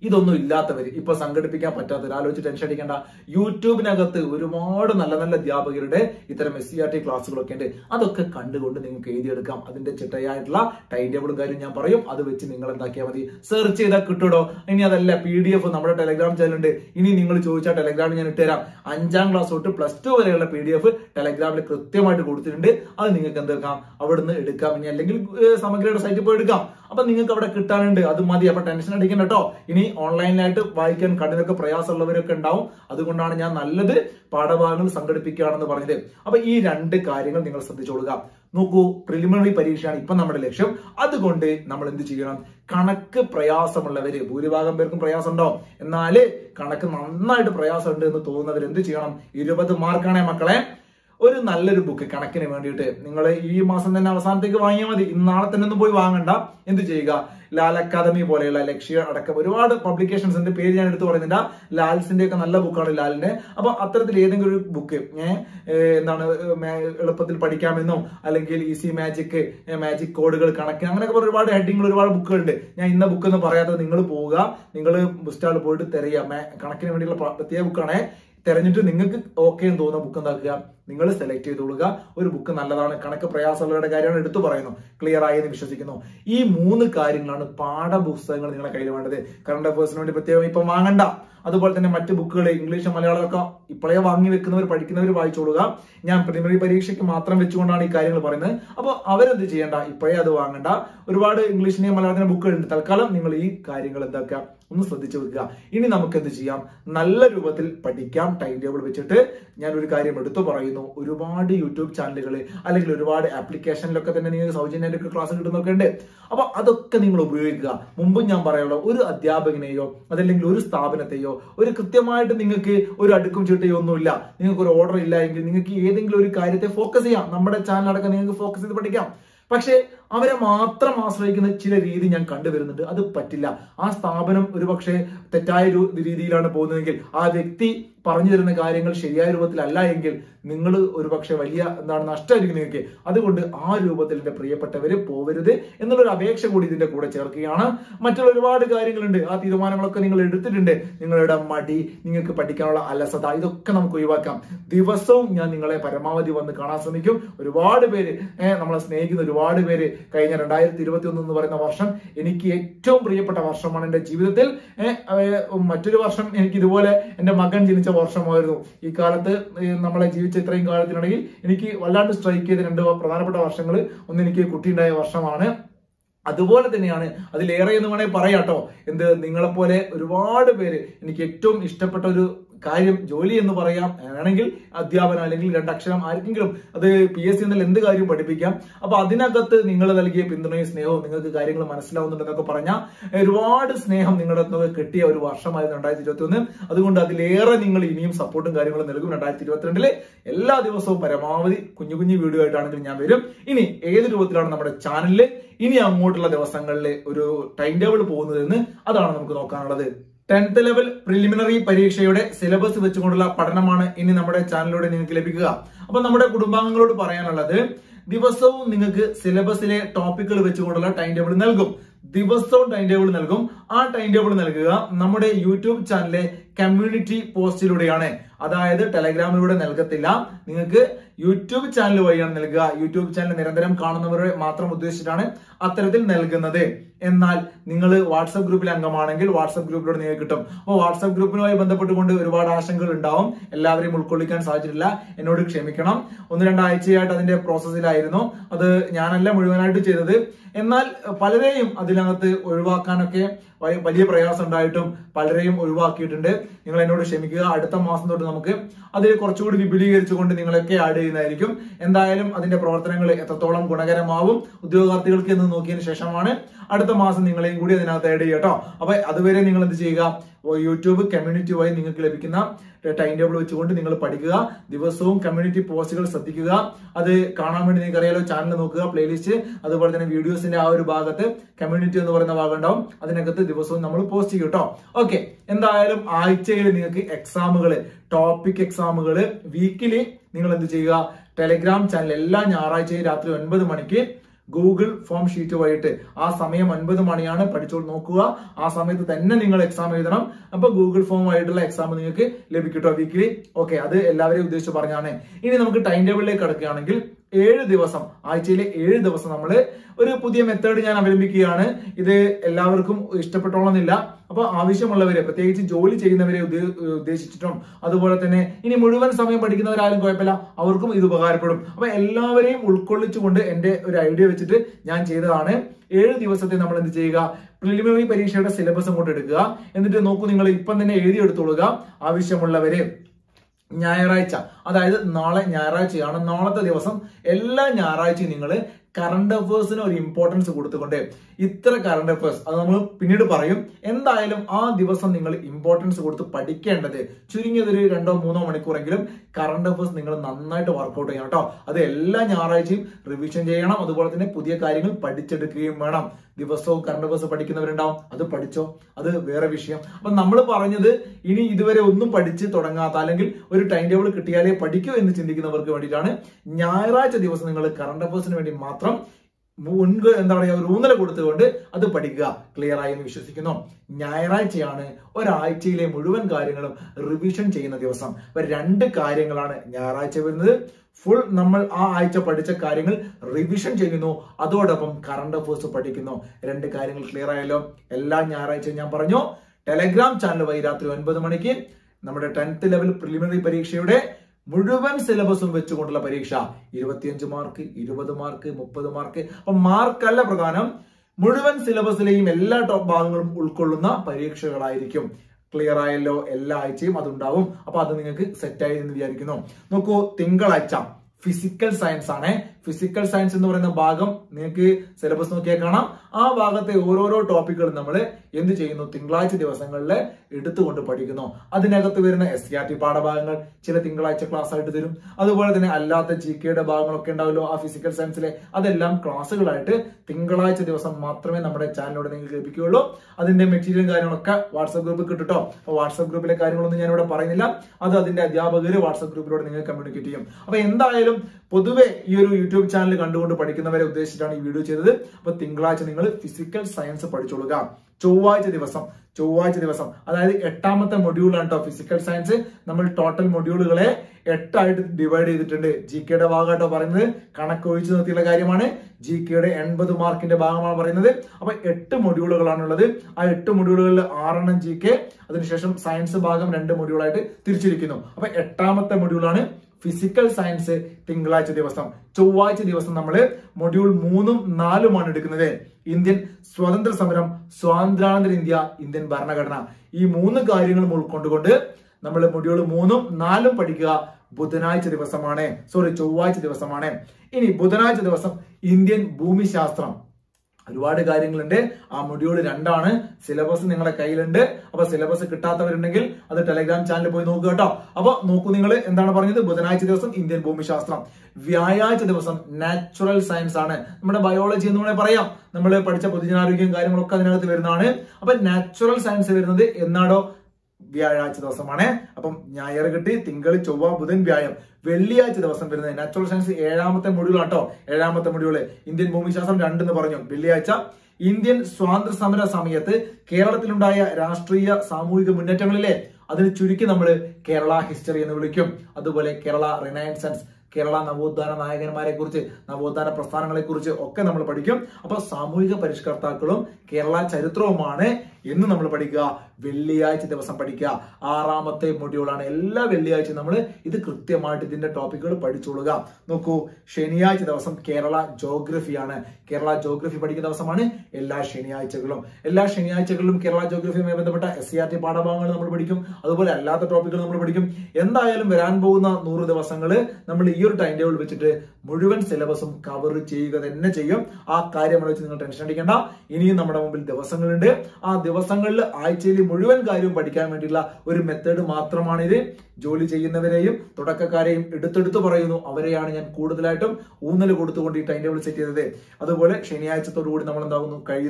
ഇതൊന്നും ഇല്ലാത്തവർ ഇപ്പൊ സംഘടിപ്പിക്കാൻ പറ്റാത്തവർ ആലോചിച്ച് ടെൻഷൻ അടിക്കേണ്ട യൂട്യൂബിനകത്ത് ഒരുപാട് നല്ല നല്ല അധ്യാപകരുടെ ഇത്തരം എസ് സി ആർ ടി ക്ലാസ്സുകളൊക്കെ ഉണ്ട് അതൊക്കെ കണ്ടുകൊണ്ട് നിങ്ങൾക്ക് എഴുതിയെടുക്കാം അതിന്റെ ചിട്ടയായിട്ടുള്ള ടൈം ടേബിളും കാര്യം ഞാൻ പറയും അത് വെച്ച് നിങ്ങൾ എന്താക്കിയാൽ മതി സെർച്ച് ചെയ്താൽ കിട്ടുടോ ഇനി അതല്ല പി ഡി എഫ് നമ്മുടെ ടെലഗ്രാം ചാനലുണ്ട് ഇനി നിങ്ങൾ ചോദിച്ചാൽ ടെലഗ്രാമിൽ ഞാൻ ഇട്ടുതരാം അഞ്ചാം ക്ലാസ് തൊട്ട് പ്ലസ് ടു വരെയുള്ള പി ഡി എഫ് ടെലഗ്രാമിൽ കൃത്യമായിട്ട് കൊടുത്തിട്ടുണ്ട് അത് നിങ്ങൾക്ക് എന്തെടുക്കാം അവിടുന്ന് എടുക്കാം ഇനി അല്ലെങ്കിൽ ഏഹ്, സമഗ്രയുടെ സൈറ്റിൽ പോയി എടുക്കാം അപ്പൊ നിങ്ങൾക്ക് അവിടെ കിട്ടാനുണ്ട് അത് മതി അപ്പൊ ടെൻഷൻ അടിക്കണ്ട കേട്ടോ ഇനി ഓൺലൈനിലായിട്ട് വായിക്കാൻ കണ്ണിനൊക്കെ പ്രയാസമുള്ളവരൊക്കെ ഉണ്ടാവും അതുകൊണ്ടാണ് ഞാൻ നല്ലത് പാഠഭാഗങ്ങൾ സംഘടിപ്പിക്കുകയാണെന്ന് പറഞ്ഞത് അപ്പൊ ഈ രണ്ട് കാര്യങ്ങൾ നിങ്ങൾ ശ്രദ്ധിച്ചോളുക നോക്കൂ പ്രിലിമിനറി പരീക്ഷയാണ് ഇപ്പൊ നമ്മുടെ ലക്ഷ്യം അതുകൊണ്ട് നമ്മൾ എന്ത് ചെയ്യണം കണക്ക് പ്രയാസമുള്ളവര് ഭൂരിഭാഗം പേർക്കും പ്രയാസമുണ്ടോ എന്നാല് കണക്ക് നന്നായിട്ട് പ്രയാസമുണ്ട് എന്ന് തോന്നുന്നവർ എന്ത് ചെയ്യണം ഇരുപത് മാർക്കാണേ മക്കളെ ഒരു നല്ലൊരു ബുക്ക് കണക്കിന് വേണ്ടിയിട്ട് നിങ്ങൾ ഈ മാസം തന്നെ അവസാനത്തേക്ക് വാങ്ങിയാൽ മതി ഇന്ന് നാളെ തന്നെ ഒന്നും പോയി വാങ്ങണ്ട എന്ത് ചെയ്യുക ലാൽ അക്കാദമി പോലെയുള്ള ലക്ഷ്യ അടക്കം ഒരുപാട് പബ്ലിക്കേഷൻസ് ഉണ്ട് പേര് ഞാൻ എടുത്തു പറയുന്നില്ല ലാൽസിന്റെ ഒക്കെ നല്ല ബുക്കാണ് ലാലിന്റെ അപ്പൊ അത്തരത്തിൽ ഏതെങ്കിലും ഒരു ബുക്ക് എന്താണ് ഏ, മേ- എളുപ്പത്തിൽ പഠിക്കാമെന്നോ അല്ലെങ്കിൽ ഈസി മാജിക് മാജിക് കോഡുകൾ കണക്ക് അങ്ങനെയൊക്കെ പറഞ്ഞ ഒരുപാട് ഹെഡിങ്ങൾ ഒരുപാട് ബുക്കുകളുണ്ട് ഞാൻ ഇന്ന ബുക്ക് എന്ന് പറയാത്തത് നിങ്ങൾ പോവുക നിങ്ങൾ ബുസ്റ്റാളിൽ പോയിട്ട് തിരയുക മേ- കണക്കിന് വേണ്ടിയുള്ള പ്ര- പ്രത്യേക ബുക്കാണ് തെരഞ്ഞിട്ട് നിങ്ങൾക്ക് ഓക്കെ എന്ന് തോന്നുന്ന ബുക്ക് എന്താക്കുക നിങ്ങൾ സെലക്ട് ചെയ്തോളുക ഒരു ബുക്ക് നല്ലതാണ് കണക്ക് പ്രയാസമുള്ളവരുടെ കാര്യമാണ് എടുത്തു പറയുന്നു ക്ലിയർ ആയി എന്ന് വിശ്വസിക്കുന്നു ഈ മൂന്ന് കാര്യങ്ങളാണ് പാഠപുസ്തകങ്ങൾ നിങ്ങളുടെ കയ്യിൽ വേണ്ടത് കറണ്ട് അഫേഴ്സിന് വേണ്ടി പ്രത്യേകം ഇപ്പം വാങ്ങണ്ട അതുപോലെ തന്നെ മറ്റു ബുക്കുകൾ ഇംഗ്ലീഷ് മലയാളം ഒക്കെ ഇപ്പോഴേ വാങ്ങി വെക്കുന്നവർ പഠിക്കുന്നവർ വായിച്ചോളുക ഞാൻ പ്രിലിമിനറി പരീക്ഷയ്ക്ക് മാത്രം വെച്ചുകൊണ്ടാണ് ഈ കാര്യങ്ങൾ പറയുന്നത് അപ്പോൾ അവരെന്ത് ചെയ്യേണ്ട ഇപ്പോഴേ അത് വാങ്ങണ്ട ഒരുപാട് ഇംഗ്ലീഷിനെയും മലയാളത്തിനെയും ബുക്കുകൾ ഉണ്ട് തൽക്കാലം നിങ്ങൾ ഈ കാര്യങ്ങൾ എന്താക്കുക ഒന്ന് ശ്രദ്ധിച്ചു വെക്കുക ഇനി നമുക്ക് എന്ത് ചെയ്യാം നല്ല രൂപത്തിൽ പഠിക്കാം ടൈം ടേബിൾ വെച്ചിട്ട് ഞാൻ ഒരു കാര്യം എടുത്തു പറയുന്നു ഒരുപാട് യൂട്യൂബ് ചാനലുകൾ അല്ലെങ്കിൽ ഒരുപാട് ആപ്ലിക്കേഷനിലൊക്കെ തന്നെ നിങ്ങൾക്ക് സൗജന്യമായിട്ട് ക്ലാസ് കിട്ടുന്നൊക്കെ ഉണ്ട് അപ്പൊ അതൊക്കെ നിങ്ങൾ ഉപയോഗിക്കുക മുമ്പും ഞാൻ പറയുള്ളൂ ഒരു അധ്യാപകനെയോ അതല്ലെങ്കിൽ ഒരു സ്ഥാപനത്തെയോ ഒരു കൃത്യമായിട്ട് നിങ്ങൾക്ക് ഒരു അടുക്കും ചിട്ടയോ ഒന്നുമില്ല നിങ്ങൾക്ക് ഒരു ഓർഡർ ഇല്ല എങ്കിൽ നിങ്ങൾക്ക് ഏതെങ്കിലും ഒരു കാര്യത്തെ ഫോക്കസ് ചെയ്യാം നമ്മുടെ ചാനൽ അടക്കം നിങ്ങൾക്ക് ഫോക്കസ് ചെയ്ത് പഠിക്കാം പക്ഷേ അവരെ മാത്രം ആശ്രയിക്കുന്ന ചില രീതി ഞാൻ കണ്ടുവരുന്നുണ്ട് അത് പറ്റില്ല ആ സ്ഥാപനം ഒരുപക്ഷെ തെറ്റായ ഒരു രീതിയിലാണ് പോകുന്നതെങ്കിൽ ആ വ്യക്തി പറഞ്ഞു തരുന്ന കാര്യങ്ങൾ ശരിയായ രൂപത്തിലല്ല എങ്കിൽ നിങ്ങൾ ഒരുപക്ഷെ വലിയ എന്താണ് നഷ്ടമായിരിക്കും നിങ്ങൾക്ക് അതുകൊണ്ട് ആ രൂപത്തിൽ എന്റെ പ്രിയപ്പെട്ടവര് പോവരുത് എന്നുള്ളൊരു അപേക്ഷ കൂടി ഇതിന്റെ കൂടെ ചേർക്കുകയാണ് മറ്റുള്ള ഒരുപാട് കാര്യങ്ങളുണ്ട് ആ തീരുമാനങ്ങളൊക്കെ നിങ്ങൾ എടുത്തിട്ടുണ്ട് നിങ്ങളുടെ മടി നിങ്ങൾക്ക് പഠിക്കാനുള്ള അലസത ഇതൊക്കെ നമുക്ക് ഒഴിവാക്കാം ദിവസവും ഞാൻ നിങ്ങളെ പരമാവധി വന്ന് കാണാൻ ശ്രമിക്കും ഒരുപാട് പേര് ഏഹ്, നമ്മളെ സ്നേഹിക്കുന്ന ഒരുപാട് പേര് കഴിഞ്ഞ രണ്ടായിരത്തി ഇരുപത്തി ഒന്ന് എന്ന് പറയുന്ന വർഷം എനിക്ക് ഏറ്റവും പ്രിയപ്പെട്ട വർഷമാണ് എന്റെ ജീവിതത്തിൽ ഏഹ്, ഏഹ്, മറ്റൊരു വർഷം എനിക്ക് ഇതുപോലെ എന്റെ മകൻ ജനിച്ച വർഷമായിരുന്നു ഈ കാലത്ത് ഏഹ്, നമ്മളെ ജീവിച്ച ഇത്രയും കാലത്തിനിടയിൽ എനിക്ക് വല്ലാണ്ട് സ്ട്രൈക്ക് ചെയ്ത രണ്ട് പ്രധാനപ്പെട്ട വർഷങ്ങൾ ഒന്ന് എനിക്ക് കുട്ടിയുണ്ടായ വർഷമാണ് അതുപോലെ തന്നെയാണ് അതിലേറെ എന്ന് വേണമെങ്കിൽ പറയാട്ടോ എന്ത് നിങ്ങളെപ്പോലെ ഒരുപാട് പേര് എനിക്ക് ഏറ്റവും ഇഷ്ടപ്പെട്ട ഒരു കാര്യം ജോലി എന്ന് പറയാം വേണമെങ്കിൽ അധ്യാപനം അല്ലെങ്കിൽ രണ്ടക്ഷരം ആർക്കെങ്കിലും അത് പി എസ് സി എന്നാൽ എന്ത് കാര്യം പഠിപ്പിക്കാം അപ്പൊ അതിനകത്ത് നിങ്ങൾ നൽകിയ പിന്തുണയും സ്നേഹവും നിങ്ങൾക്ക് കാര്യങ്ങൾ മനസ്സിലാവുന്നുണ്ടെന്നൊക്കെ പറഞ്ഞാൽ ഒരുപാട് സ്നേഹം നിങ്ങളുടെ അടുത്ത് നിന്ന് കിട്ടിയ ഒരു വർഷമായിരുന്നു രണ്ടായിരത്തി ഇരുപത്തി ഒന്ന് അതുകൊണ്ട് അതിലേറെ നിങ്ങൾ ഇനിയും സപ്പോർട്ടും കാര്യങ്ങളും നൽകും രണ്ടായിരത്തി ഇരുപത്തിരണ്ടില് എല്ലാ ദിവസവും പരമാവധി കുഞ്ഞു കുഞ്ഞു വീഡിയോ ആയിട്ടാണെങ്കിൽ ഞാൻ വരും ഇനി ഏത് രൂപത്തിലാണ് നമ്മുടെ ചാനലിൽ ഇനി അങ്ങോട്ടുള്ള ദിവസങ്ങളിൽ ഒരു ടൈം ടേബിൾ പോകുന്നതെന്ന് അതാണ് നമുക്ക് നോക്കാനുള്ളത് ടെൻത്ത് ലെവൽ പ്രിലിമിനറി പരീക്ഷയുടെ സിലബസ് വെച്ചുകൊണ്ടുള്ള പഠനമാണ് ഇനി നമ്മുടെ ചാനലിലൂടെ നിങ്ങൾക്ക് ലഭിക്കുക അപ്പൊ നമ്മുടെ കുടുംബാംഗങ്ങളോട് പറയാനുള്ളത് ദിവസവും നിങ്ങൾക്ക് സിലബസിലെ ടോപ്പിക്കുകൾ വെച്ചുകൊണ്ടുള്ള ടൈം ടേബിൾ നൽകും ദിവസവും ടൈം ടേബിൾ നൽകും ആ ടൈം ടേബിൾ നൽകുക നമ്മുടെ യൂട്യൂബ് ചാനലിലെ കമ്മ്യൂണിറ്റി പോസ്റ്റിലൂടെയാണ് അതായത് ടെലഗ്രാമിലൂടെ നൽകത്തില്ല നിങ്ങൾക്ക് യൂട്യൂബ് ചാനൽ വഴിയാണ് നൽകുക യൂട്യൂബ് ചാനൽ നിരന്തരം കാണുന്നവരെ മാത്രം ഉദ്ദേശിച്ചിട്ടാണ് അത്തരത്തിൽ നൽകുന്നത് എന്നാൽ നിങ്ങൾ വാട്സപ്പ് ഗ്രൂപ്പിൽ അംഗമാണെങ്കിൽ വാട്സപ്പ് ഗ്രൂപ്പിലൂടെ നിങ്ങൾക്ക് കിട്ടും അപ്പോൾ വാട്സപ്പ് ഗ്രൂപ്പിനുമായി ബന്ധപ്പെട്ടുകൊണ്ട് ഒരുപാട് ആശങ്കകൾ ഉണ്ടാവും എല്ലാവരെയും ഉൾക്കൊള്ളിക്കാൻ സാധിച്ചിട്ടില്ല എന്നോട് ക്ഷമിക്കണം ഒന്ന് രണ്ടാഴ്ചയായിട്ട് അതിന്റെ പ്രോസസ്സിലായിരുന്നു അത് ഞാനല്ല മുഴുവനായിട്ട് ചെയ്തത് എന്നാൽ പലരെയും അതിനകത്ത് ഒഴിവാക്കാനൊക്കെ വ- വലിയ പ്രയാസം ഉണ്ടായിട്ടും പലരെയും ഒഴിവാക്കിയിട്ടുണ്ട് നിങ്ങൾ എന്നോട് ക്ഷമിക്കുക അടുത്ത മാസം തൊട്ട് നമുക്ക് അതിൽ കുറച്ചുകൂടി വിപുലീകരിച്ചുകൊണ്ട് നിങ്ങളൊക്കെ ആഡ് ചെയ്യുന്നതായിരിക്കും എന്തായാലും അതിന്റെ പ്രവർത്തനങ്ങൾ എത്രത്തോളം ഗുണകരമാവും ഉദ്യോഗാർത്ഥികൾക്ക് എന്ന് നോക്കിയതിന് ശേഷമാണ് അടുത്ത മാസം നിങ്ങളെയും കൂടി അതിനകത്ത് ആഡ് ചെയ്യുക കേട്ടോ അപ്പൊ അതുവരെ നിങ്ങൾ എന്ത് ചെയ്യുക ഓ, യൂട്യൂബ് കമ്മ്യൂണിറ്റി വഴി നിങ്ങൾക്ക് ലഭിക്കുന്ന ടൈം ടേബിൾ വെച്ചുകൊണ്ട് നിങ്ങൾ പഠിക്കുക ദിവസവും കമ്മ്യൂണിറ്റി പോസ്റ്റുകൾ ശ്രദ്ധിക്കുക അത് കാണാൻ വേണ്ടി നിങ്ങൾക്ക് അറിയാലോ ചാനൽ നോക്കുക പ്ലേലിസ്റ്റ് അതുപോലെ തന്നെ വീഡിയോസിന്റെ ആ ഒരു ഭാഗത്ത് കമ്മ്യൂണിറ്റി എന്ന് പറയുന്ന ഭാഗം ഉണ്ടാവും അതിനകത്ത് ദിവസവും നമ്മൾ പോസ്റ്റ് ചെയ്യും കേട്ടോ ഓക്കെ എന്തായാലും ആഴ്ചയിൽ നിങ്ങൾക്ക് എക്സാമുകൾ ടോപ്പിക് എക്സാമുകൾ വീക്കിലി നിങ്ങൾ എന്ത് ചെയ്യുക ടെലിഗ്രാം ചാനൽ എല്ലാ ഞായറാഴ്ചയും രാത്രി ഒൻപത് മണിക്ക് ഗൂഗിൾ ഫോം ഷീറ്റ് വഴിയിട്ട് ആ സമയം ഒൻപത് മണിയാണ് പഠിച്ചോൾ നോക്കുക ആ സമയത്ത് തന്നെ നിങ്ങൾ എക്സാം എഴുതണം അപ്പൊ ഗൂഗിൾ ഫോം ആയിട്ടുള്ള എക്സാം നിങ്ങൾക്ക് ലഭിക്കട്ടോ വീക്കിലി ഓക്കെ അത് എല്ലാവരെയും ഉദ്ദേശിച്ച് പറഞ്ഞാണ് ഇനി നമുക്ക് ടൈം ടേബിളിലേക്ക് കടക്കുകയാണെങ്കിൽ ഏഴ് ദിവസം ആഴ്ചയിലെ ഏഴ് ദിവസം നമ്മൾ ഒരു പുതിയ മെത്തേഡ് ഞാൻ അവലംബിക്കുകയാണ് ഇത് എല്ലാവർക്കും ഇഷ്ടപ്പെട്ടോളന്നില്ല അപ്പൊ ആവശ്യമുള്ളവരെ പ്രത്യേകിച്ച് ജോലി ചെയ്യുന്നവരെ ഉദ്ദേ- ഉദ്ദേശിച്ചിട്ടും അതുപോലെ തന്നെ ഇനി മുഴുവൻ സമയം പഠിക്കുന്നവരാരും കുഴപ്പമില്ല അവർക്കും ഇത് ഉപകാരപ്പെടും അപ്പൊ എല്ലാവരെയും ഉൾക്കൊള്ളിച്ചുകൊണ്ട് എന്റെ ഒരു ഐഡിയ വെച്ചിട്ട് ഞാൻ ചെയ്തതാണ് ഏഴ് ദിവസത്തെ നമ്മൾ എന്ത് ചെയ്യുക പ്രിലിമിനറി പരീക്ഷയുടെ സിലബസ് അങ്ങോട്ട് എടുക്കുക എന്നിട്ട് നോക്കൂ നിങ്ങൾ ഇപ്പം തന്നെ എഴുതി എടുത്തോളുക ആവശ്യമുള്ളവരെ ഞായറാഴ്ച അതായത് നാളെ ഞായറാഴ്ചയാണ് നാളത്തെ ദിവസം എല്ലാ ഞായറാഴ്ചയും നിങ്ങൾ കറണ്ട് അഫേഴ്സിന് ഒരു ഇമ്പോർട്ടൻസ് കൊടുത്തുകൊണ്ട് ഇത്ര കറണ്ട് അഫേഴ്സ് അത് നമ്മൾ പിന്നീട് പറയും എന്തായാലും ആ ദിവസം നിങ്ങൾ ഇമ്പോർട്ടൻസ് കൊടുത്ത് പഠിക്കേണ്ടത് ചുരുങ്ങിയത് ഒരു രണ്ടോ മൂന്നോ മണിക്കൂറെങ്കിലും കറണ്ട് അഫേഴ്സ് നിങ്ങൾ നന്നായിട്ട് വർക്കൗട്ട് ചെയ്യണം കേട്ടോ അത് എല്ലാ ഞായറാഴ്ചയും റിവിഷൻ ചെയ്യണം അതുപോലെ തന്നെ പുതിയ കാര്യങ്ങൾ പഠിച്ചെടുക്കുകയും വേണം ദിവസവും കറണ്ട് അഫേഴ്സ് പഠിക്കുന്നവരുണ്ടാവും അത് പഠിച്ചോ അത് വേറെ വിഷയം അപ്പൊ നമ്മൾ പറഞ്ഞത് ഇനി ഇതുവരെ ഒന്നും പഠിച്ച് തുടങ്ങാത്ത അല്ലെങ്കിൽ ഒരു ടൈം ടേബിൾ കിട്ടിയാലേ പഠിക്കൂ എന്ന് ചിന്തിക്കുന്നവർക്ക് വേണ്ടിയിട്ടാണ് ഞായറാഴ്ച ദിവസം നിങ്ങൾ കറണ്ട് അഫേഴ്സിന് വേണ്ടി മാത്രം മുൻക് എന്താ പറയുക ഒരു ഊന്നൽ കൊടുത്തുകൊണ്ട് അത് പഠിക്കുക ക്ലിയർ ആയി എന്ന് വിശ്വസിക്കുന്നു ഞായറാഴ്ചയാണ് ഒരാഴ്ചയിലെ മുഴുവൻ കാര്യങ്ങളും റിവിഷൻ ചെയ്യുന്ന ദിവസം അപ്പൊ രണ്ട് കാര്യങ്ങളാണ് ഞായറാഴ്ച വരുന്നത് ഫുൾ നമ്മൾ ആ ആഴ്ച പഠിച്ച കാര്യങ്ങൾ റിവിഷൻ ചെയ്യുന്നു അതോടൊപ്പം കറണ്ട് അഫേഴ്സ് പഠിക്കുന്നു രണ്ട് കാര്യങ്ങൾ ക്ലിയർ ആയല്ലോ എല്ലാ ഞായറാഴ്ചയും ഞാൻ പറഞ്ഞു ടെലഗ്രാം ചാനൽ വഴി രാത്രി ഒൻപത് മണിക്ക് നമ്മുടെ ടെൻത്ത് ലെവൽ പ്രിലിമിനറി പരീക്ഷയുടെ മുഴുവൻ സിലബസും വെച്ചുകൊണ്ടുള്ള പരീക്ഷ ഇരുപത്തിയഞ്ച് മാർക്ക് ഇരുപത് മാർക്ക് മുപ്പത് മാർക്ക് അപ്പൊ മാർക്കല്ല പ്രധാനം മുഴുവൻ സിലബസിലെയും എല്ലാ ടോപ്പ് ഭാഗങ്ങളും ഉൾക്കൊള്ളുന്ന പരീക്ഷകളായിരിക്കും ക്ലിയർ ആയല്ലോ എല്ലാ ആഴ്ചയും അതുണ്ടാവും അപ്പൊ അത് നിങ്ങൾക്ക് സെറ്റായി എന്ന് വിചാരിക്കുന്നു നോക്കൂ തിങ്കളാഴ്ച ഫിസിക്കൽ സയൻസ് ആണ് ഫിസിക്കൽ സയൻസ് എന്ന് പറയുന്ന ഭാഗം നിങ്ങൾക്ക് സിലബസ് നോക്കിയാൽ കാണാം ആ ഭാഗത്തെ ഓരോരോ ടോപ്പിക്കുകൾ നമ്മൾ എന്ത് ചെയ്യുന്നു തിങ്കളാഴ്ച ദിവസങ്ങളിൽ എടുത്തുകൊണ്ട് പഠിക്കുന്നു അതിനകത്ത് വരുന്ന എസ് സി ആർ ടി പാഠഭാഗങ്ങൾ ചില തിങ്കളാഴ്ച ക്ലാസ് ആയിട്ട് തരും അതുപോലെ തന്നെ അല്ലാത്ത ജി കെയുടെ ഭാഗങ്ങളൊക്കെ ഉണ്ടാവല്ലോ ആ ഫിസിക്കൽ സയൻസിലെ അതെല്ലാം ക്ലാസ്സുകളായിട്ട് തിങ്കളാഴ്ച ദിവസം മാത്രമേ നമ്മുടെ ചാനലിലൂടെ നിങ്ങൾക്ക് ലഭിക്കുകയുള്ളൂ അതിന്റെ മെറ്റീരിയലും കാര്യങ്ങളൊക്കെ വാട്സ്ആപ്പ് ഗ്രൂപ്പിൽ കിട്ടുട്ടോ അപ്പൊ വാട്സ്ആപ്പ് ഗ്രൂപ്പിലെ കാര്യങ്ങളൊന്നും ഞാനിവിടെ പറയുന്നില്ല അത് അതിന്റെ അധ്യാപകർ വാട്സ്ആപ്പ് ഗ്രൂപ്പിലൂടെ നിങ്ങൾ കമ്മ്യൂണിക്കേറ്റ് ചെയ്യും അപ്പൊ എന്തായാലും പൊതുവെ ഈ ഒരു യൂട്യൂബ് ചാനൽ കണ്ടുകൊണ്ട് പഠിക്കുന്നവരെ ഉദ്ദേശിച്ചിട്ടാണ് ഈ വീഡിയോ ചെയ്തത് അപ്പൊ തിങ്കളാഴ്ച നിങ്ങൾ ഫിസിക്കൽ സയൻസ് പഠിച്ചോളുക ചൊവ്വാഴ്ച ദിവസം ചൊവ്വാഴ്ച ദിവസം അതായത് എട്ടാമത്തെ മൊഡ്യൂളാണ് കേട്ടോ ഫിസിക്കൽ സയൻസ് നമ്മൾ ടോട്ടൽ മൊഡ്യൂളുകളെ എട്ടായിട്ട് ഡിവൈഡ് ചെയ്തിട്ടുണ്ട് ജി കെയുടെ ഭാഗമായിട്ടോ പറയുന്നത് കണക്ക് ഒഴിച്ചു നിർത്തിയുള്ള കാര്യമാണ് ജി കെയുടെ എൺപത് മാർക്കിന്റെ ഭാഗമാണ് പറയുന്നത് അപ്പൊ എട്ട് മൊഡ്യൂളുകളാണുള്ളത് ആ എട്ട് മൊഡ്യൂളുകളിൽ ആറെണ്ണം ജി കെ അതിനുശേഷം സയൻസ് ഭാഗം രണ്ട് മൊഡ്യൂളായിട്ട് തിരിച്ചിരിക്കുന്നു അപ്പൊ എട്ടാമത്തെ മൊഡ്യൂളാണ് ഫിസിക്കൽ സയൻസ് തിങ്കളാഴ്ച ദിവസം ചൊവ്വാഴ്ച ദിവസം നമ്മൾ മൊഡ്യൂൾ മൂന്നും നാലുമാണ് എടുക്കുന്നത് ഇന്ത്യൻ സ്വാതന്ത്ര്യ സമരം സ്വാതന്ത്ര്യാനന്തര ഇന്ത്യ ഇന്ത്യൻ ഭരണഘടന ഈ മൂന്ന് കാര്യങ്ങളും ഉൾക്കൊണ്ടുകൊണ്ട് നമ്മൾ മൊഡ്യൂൾ മൂന്നും നാലും പഠിക്കുക ബുധനാഴ്ച ദിവസമാണ് സോറി ചൊവ്വാഴ്ച ദിവസമാണ് ഇനി ബുധനാഴ്ച ദിവസം ഇന്ത്യൻ ഭൂമിശാസ്ത്രം ഒരുപാട് കാര്യങ്ങളുണ്ട് ആ മൊഡ്യൂൾ രണ്ടാണ് സിലബസ് നിങ്ങളുടെ കയ്യിലുണ്ട് അപ്പൊ സിലബസ് കിട്ടാത്തവരുണ്ടെങ്കിൽ അത് ടെലഗ്രാം ചാനലിൽ പോയി നോക്കുക കേട്ടോ അപ്പൊ നോക്കൂ നിങ്ങൾ എന്താണ് പറഞ്ഞത് ബുധനാഴ്ച ദിവസം ഇന്ത്യൻ ഭൂമിശാസ്ത്രം വ്യാഴാഴ്ച ദിവസം നാച്ചുറൽ സയൻസ് ആണ് നമ്മുടെ ബയോളജി എന്ന് വേണേൽ പറയാം നമ്മൾ പഠിച്ച പൊതുജനാരോഗ്യം കാര്യങ്ങളൊക്കെ അതിനകത്ത് വരുന്നതാണ് അപ്പൊ നാച്ചുറൽ സയൻസ് വരുന്നത് എന്നാടോ വ്യാഴാഴ്ച ദിവസമാണ് അപ്പം ഞായർ കിട്ടി തിങ്കൾ ചൊവ്വ ബുധൻ വ്യാഴം വെള്ളിയാഴ്ച ദിവസം വരുന്നത് നാച്ചുറൽ സയൻസ് ഏഴാമത്തെ മൊഡ്യൂൾ ആട്ടോ ഏഴാമത്തെ മൊഡ്യൂള് ഇന്ത്യൻ ഭൂമിശാസ്ത്രം രണ്ടെന്ന് പറഞ്ഞു വെള്ളിയാഴ്ച ഇന്ത്യൻ സ്വാതന്ത്ര്യ സമര സമയത്ത് കേരളത്തിലുണ്ടായ രാഷ്ട്രീയ സാമൂഹിക മുന്നേറ്റങ്ങളിലെ അതിന് ചുരുക്കി നമ്മൾ കേരള ഹിസ്റ്ററി എന്ന് വിളിക്കും അതുപോലെ കേരള റിനൈൻസൻസ് കേരള നവോത്ഥാന നായകന്മാരെ കുറിച്ച് നവോത്ഥാന പ്രസ്ഥാനങ്ങളെ കുറിച്ച് ഒക്കെ നമ്മൾ പഠിക്കും അപ്പൊ സാമൂഹിക പരിഷ്കർത്താക്കളും കേരള ചരിത്രവുമാണ് എന്ന് നമ്മൾ പഠിക്കുക വെള്ളിയാഴ്ച ദിവസം പഠിക്കുക ആറാമത്തെ മൊഡ്യൂളാണ് എല്ലാ വെള്ളിയാഴ്ചയും നമ്മൾ ഇത് കൃത്യമായിട്ട് ഇതിന്റെ ടോപ്പിക്കുകൾ പഠിച്ചോളുക നോക്കൂ ശനിയാഴ്ച ദിവസം കേരള ജോഗ്രഫിയാണ് കേരള ജോഗ്രഫി പഠിക്കുന്ന ദിവസമാണ് എല്ലാ ശനിയാഴ്ചകളും എല്ലാ ശനിയാഴ്ചകളിലും കേരള ജോഗ്രഫിയുമായി ബന്ധപ്പെട്ട എസ് സി ആർ ടി പാഠഭാഗങ്ങൾ നമ്മൾ പഠിക്കും അതുപോലെ അല്ലാത്ത ടോപ്പിക്കുകൾ നമ്മൾ പഠിക്കും എന്തായാലും വരാൻ പോകുന്ന നൂറ് ദിവസങ്ങൾ നമ്മൾ ഈ ഒരു ടൈം ടേബിൾ വെച്ചിട്ട് മുഴുവൻ സിലബസും കവർ ചെയ്യുക തന്നെ ചെയ്യും ആ കാര്യം വെച്ച് നിങ്ങൾ ടെൻഷൻ അടിക്കേണ്ട ഇനിയും നമ്മുടെ മുമ്പിൽ ദിവസങ്ങളുണ്ട് ആ ദിവസങ്ങളിൽ ആഴ്ചയിൽ മുഴുവൻ കാര്യവും പഠിക്കാൻ വേണ്ടിയുള്ള ഒരു മെത്തേഡ് മാത്രമാണ് ഇത് ജോലി ചെയ്യുന്നവരെയും തുടക്കക്കാരെയും എടുത്തെടുത്ത് പറയുന്നു അവരെയാണ് ഞാൻ കൂടുതലായിട്ടും ഊന്നൽ കൊടുത്തുകൊണ്ട് ഈ ടൈം ടേബിൾ സെറ്റ് ചെയ്തത് അതുപോലെ ശനിയാഴ്ചത്തോടു കൂടി നമ്മൾ എന്താകുന്നു കഴിയുന്നു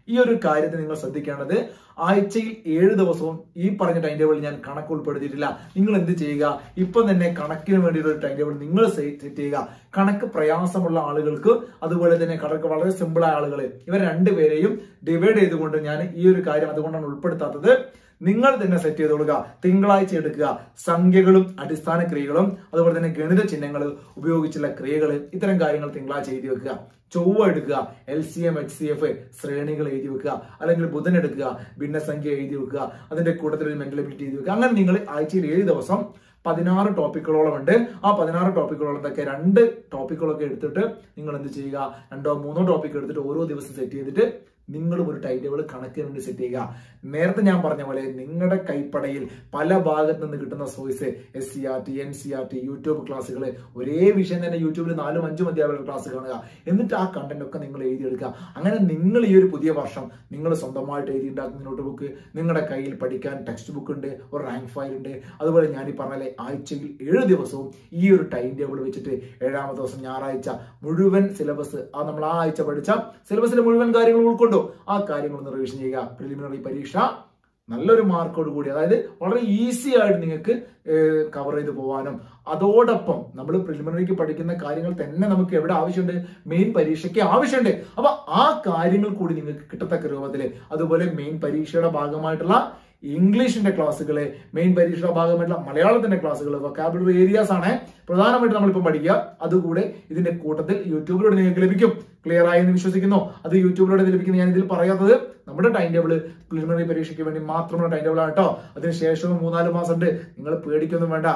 ഈ ഒരു കാര്യത്തിൽ നിങ്ങൾ ശ്രദ്ധിക്കേണ്ടത് ആഴ്ചയിൽ ഏഴ് ദിവസവും ഈ പറഞ്ഞ ടൈം ടേബിൾ ഞാൻ കണക്ക് ഉൾപ്പെടുത്തിയിട്ടില്ല നിങ്ങൾ എന്ത് ചെയ്യുക ഇപ്പം തന്നെ കണക്കിന് വേണ്ടിയിട്ട് ഒരു ടൈം ടേബിൾ നിങ്ങൾ സെറ്റ് ചെയ്യുക കണക്ക് പ്രയാസമുള്ള ആളുകൾക്ക് അതുപോലെ തന്നെ കണക്ക് വളരെ സിമ്പിൾ ആയ ആളുകൾ ഇവർ രണ്ടുപേരെയും ഡിവൈഡ് ചെയ്തുകൊണ്ട് ഞാൻ ഈ ഒരു കാര്യം അതുകൊണ്ടാണ് ഉൾപ്പെടുത്താത്തത് നിങ്ങൾ തന്നെ സെറ്റ് ചെയ്ത് കൊടുക്കുക തിങ്കളാഴ്ച എടുക്കുക സംഖ്യകളും അടിസ്ഥാന ക്രിയകളും അതുപോലെ തന്നെ ഗണിത ചിഹ്നങ്ങൾ ഉപയോഗിച്ചുള്ള ക്രിയകൾ ഇത്തരം കാര്യങ്ങൾ തിങ്കളാഴ്ച എഴുതി വെക്കുക ചൊവ്വ എടുക്കുക L C M H C F ശ്രേണികൾ എഴുതി വെക്കുക അല്ലെങ്കിൽ ബുധൻ എടുക്കുക ഭിന്നസംഖ്യ എഴുതി വെക്കുക അതിന്റെ കൂട്ടത്തിൽ ഒരു മെന്റൽ എബിലിറ്റി എഴുതി വെക്കുക അങ്ങനെ നിങ്ങൾ ആഴ്ചയിൽ ഏഴ് ദിവസം പതിനാറ് ടോപ്പിക്കുകളോളം ഉണ്ട് ആ പതിനാറ് ടോപ്പിക്കുകളോളത്തൊക്കെ രണ്ട് ടോപ്പിക്കുകളൊക്കെ എടുത്തിട്ട് നിങ്ങൾ എന്ത് ചെയ്യുക രണ്ടോ മൂന്നോ ടോപ്പിക് എടുത്തിട്ട് ഓരോ ദിവസം സെറ്റ് ചെയ്തിട്ട് നിങ്ങളും ഒരു ടൈം ടേബിൾ കണക്കിന് വേണ്ടി സെറ്റ് ചെയ്യുക നേരത്തെ ഞാൻ പറഞ്ഞ പോലെ നിങ്ങളുടെ കൈപ്പടയിൽ പല ഭാഗത്ത് നിന്ന് കിട്ടുന്ന source S C R T N C R T YouTube ക്ലാസ്സുകൾ ഒരേ വിഷയം തന്നെ യൂട്യൂബിൽ നാലും അഞ്ചും അധ്യാപകരുടെ ക്ലാസ് കാണുക എന്നിട്ട് ആ കണ്ടന്റ് ഒക്കെ നിങ്ങൾ എഴുതിയെടുക്കുക അങ്ങനെ നിങ്ങൾ ഈ ഒരു പുതിയ വർഷം നിങ്ങൾ സ്വന്തമായിട്ട് എഴുതിയിട്ടുണ്ടാക്കുന്ന നോട്ട് ബുക്ക് നിങ്ങളുടെ കയ്യിൽ പഠിക്കാൻ ടെക്സ്റ്റ് ബുക്ക് ഉണ്ട് ഒരു റാങ്ക് ഫയൽ ഉണ്ട് അതുപോലെ ഞാൻ ഈ പറഞ്ഞ ആഴ്ചയിൽ ഏഴ് ദിവസവും ഈ ഒരു ടൈം ടേബിൾ വെച്ചിട്ട് ഏഴാമത്തെ ദിവസം ഞായറാഴ്ച മുഴുവൻ സിലബസ് ആ നമ്മൾ ആ ആഴ്ച പഠിച്ച സിലബസിലെ മുഴുവൻ കാര്യങ്ങൾ ഉൾക്കൊണ്ടു ആ കാര്യങ്ങൾ ഒന്ന് റിവിഷൻ ചെയ്യുക പ്രിലിമിനറി പരീക്ഷ നല്ലൊരു മാർക്കോട് കൂടി അതായത് വളരെ ഈസി ആയിട്ട് നിങ്ങൾക്ക് കവർ ചെയ്ത് പോകാനും അതോടൊപ്പം നമ്മൾ പ്രിലിമിനറിക്ക് പഠിക്കുന്ന കാര്യങ്ങൾ തന്നെ നമുക്ക് എവിടെ ആവശ്യമുണ്ട് മെയിൻ പരീക്ഷയ്ക്ക് ആവശ്യമുണ്ട് അപ്പൊ ആ കാര്യങ്ങൾ കൂടി നിങ്ങൾക്ക് കിട്ടത്തക്ക രൂപത്തിൽ അതുപോലെ മെയിൻ പരീക്ഷയുടെ ഭാഗമായിട്ടുള്ള ഇംഗ്ലീഷിന്റെ ക്ലാസ്സുകൾ മെയിൻ പരീക്ഷയുടെ ഭാഗമായിട്ടുള്ള മലയാളത്തിന്റെ ക്ലാസ്സുകൾ വൊക്കാബുലറി ഏരിയാസ് ആണ് പ്രധാനമായിട്ട് നമ്മളിപ്പോൾ പഠിക്കുക അതുകൂടെ ഇതിന്റെ കൂട്ടത്തിൽ യൂട്യൂബിലൂടെ നിങ്ങൾക്ക് ലഭിക്കും ക്ലിയർ ആയി എന്ന് വിശ്വസിക്കുന്നു അത് യൂട്യൂബിലൂടെ ലഭിക്കുന്ന ഞാൻ ഇതിൽ പറയാത്തത് നമ്മുടെ ടൈം ടേബിൾ പ്രിലിമിനറി പരീക്ഷയ്ക്ക് വേണ്ടി മാത്രമുള്ള ടൈം ടേബിൾ ആണ് കേട്ടോ അതിനുശേഷവും മൂന്നാല് മാസം ഉണ്ട് നിങ്ങൾ പേടിക്കൊന്നും വേണ്ട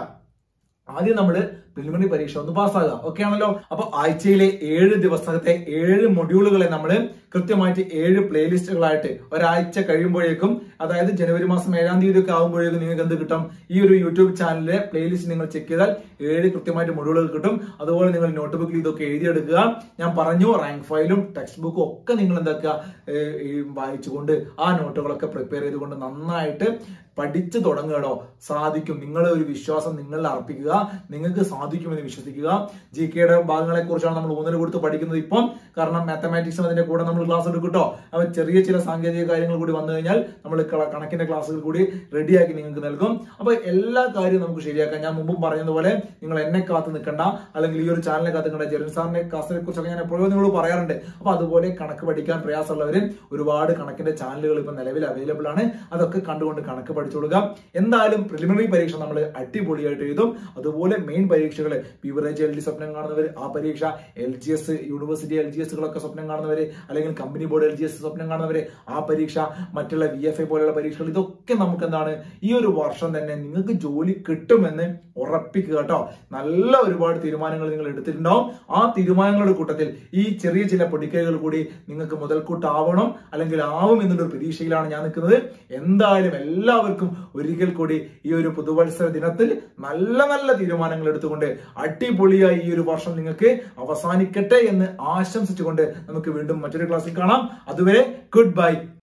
ആദ്യം നമ്മൾ പ്രിലിമിനറി പരീക്ഷ ഒന്ന് പാസ്സാകുക ഓക്കെ ആണല്ലോ അപ്പൊ ആഴ്ചയിലെ ഏഴ് ദിവസത്തെ ഏഴ് മൊഡ്യൂളുകളെ നമ്മൾ കൃത്യമായിട്ട് ഏഴ് പ്ലേലിസ്റ്റുകളായിട്ട് ഒരാഴ്ച കഴിയുമ്പോഴേക്കും അതായത് ജനുവരി മാസം ഏഴാം തീയതി ഒക്കെ ആകുമ്പോഴേക്കും നിങ്ങൾക്ക് എന്ത് കിട്ടും ഈ ഒരു യൂട്യൂബ് ചാനലിലെ പ്ലേലിസ്റ്റ് നിങ്ങൾ ചെക്ക് ചെയ്താൽ ഏഴ് കൃത്യമായിട്ട് മൊഡ്യൂളുകൾ കിട്ടും അതുപോലെ നിങ്ങൾ നോട്ട് ബുക്കിൽ ഇതൊക്കെ എഴുതിയെടുക്കുക ഞാൻ പറഞ്ഞു റാങ്ക് ഫയലും ടെക്സ്റ്റ് ബുക്കും ഒക്കെ നിങ്ങൾ എന്താക്കുക ഏഹ്, ഈ വായിച്ചുകൊണ്ട് ആ നോട്ടുകളൊക്കെ പ്രിപ്പയർ ചെയ്തുകൊണ്ട് നന്നായിട്ട് പഠിച്ചു തുടങ്ങുകയോ സാധിക്കും നിങ്ങളെ ഒരു വിശ്വാസം നിങ്ങളിൽ അർപ്പിക്കുക നിങ്ങൾക്ക് സാധിക്കുമെന്ന് വിശ്വസിക്കുക ജി കെയുടെ ഭാഗങ്ങളെ കുറിച്ചാണ് നമ്മൾ ഊന്നൽ കൊടുത്ത് പഠിക്കുന്നത് ഇപ്പം കാരണം മാത്തമാറ്റിക്സും അതിന്റെ കൂടെ നമ്മൾ ക്ലാസ് എടുക്കും കേട്ടോ അപ്പൊ ചെറിയ ചില സാങ്കേതിക കാര്യങ്ങൾ കൂടി വന്നു കഴിഞ്ഞാൽ നമ്മൾ ക- കണക്കിന്റെ ക്ലാസ്സുകൾ കൂടി റെഡിയാക്കി നിങ്ങൾക്ക് നൽകും അപ്പൊ എല്ലാ കാര്യവും നമുക്ക് ശരിയാക്കാം ഞാൻ മുമ്പും പറഞ്ഞതുപോലെ നിങ്ങൾ എന്നെ കാത്ത് നിൽക്കണ്ട അല്ലെങ്കിൽ ഈ ഒരു ചാനലിനെ കാത്ത് നിൽക്കണ്ട ജെറിൻ സാറിന്റെ ക്ലാസ്സിനെ കുറിച്ചൊക്കെ ഞാൻ എപ്പോഴും നിങ്ങളോട് പറയാറുണ്ട് അപ്പൊ അതുപോലെ കണക്ക് പഠിക്കാൻ പ്രയാസമുള്ളവര് ഒരുപാട് കണക്കിന്റെ ചാനലുകൾ ഇപ്പൊ നിലവിൽ അവൈലബിൾ ആണ് അതൊക്കെ കണ്ടുകൊണ്ട് കണക്ക് പഠിച്ചു കൊടുക്കാം എന്തായാലും പ്രിലിമിനറി പരീക്ഷ നമ്മൾ അടിപൊളിയായിട്ട് എഴുതും അതുപോലെ മെയിൻ പരീക്ഷകൾ ബിവറേജ് എൽ ഡി സ്വപ്നം കാണുന്നവർ ആ പരീക്ഷ L G S university L G എസുകളൊക്കെ സ്വപ്നം കാണുന്നവര് അല്ലെങ്കിൽ company board L G S സ്വപ്നം കാണുന്നവര് ആ പരീക്ഷ മറ്റുള്ള വി എഫ് എ പോലെയുള്ള പരീക്ഷകൾ ഇതൊക്കെ നമുക്ക് എന്താണ് ഈ ഒരു വർഷം തന്നെ നിങ്ങൾക്ക് ജോലി കിട്ടുമെന്ന് ഉറപ്പിക്കുക കേട്ടോ നല്ല ഒരുപാട് തീരുമാനങ്ങൾ നിങ്ങൾ എടുത്തിട്ടുണ്ടാവും ആ തീരുമാനങ്ങളുടെ കൂട്ടത്തിൽ ഈ ചെറിയ ചില പൊടിക്കൈകൾ കൂടി നിങ്ങൾക്ക് മുതൽക്കൂട്ടാവണം അല്ലെങ്കിൽ ആവും എന്നുള്ളൊരു പ്രതീക്ഷയിലാണ് ഞാൻ നിൽക്കുന്നത് എന്തായാലും എല്ലാവർക്കും ഒരിക്കൽ കൂടി ഈ ഒരു പുതുവത്സര ദിനത്തിൽ നല്ല നല്ല തീരുമാനങ്ങൾ എടുത്തുകൊണ്ട് അടിപൊളിയായി ഈ ഒരു വർഷം നിങ്ങൾക്ക് അവസാനിക്കട്ടെ എന്ന് ആശംസിച്ചുകൊണ്ട് നമുക്ക് വീണ്ടും മറ്റൊരു ക്ലാസ്സിൽ കാണാം അതുവരെ ഗുഡ് ബൈ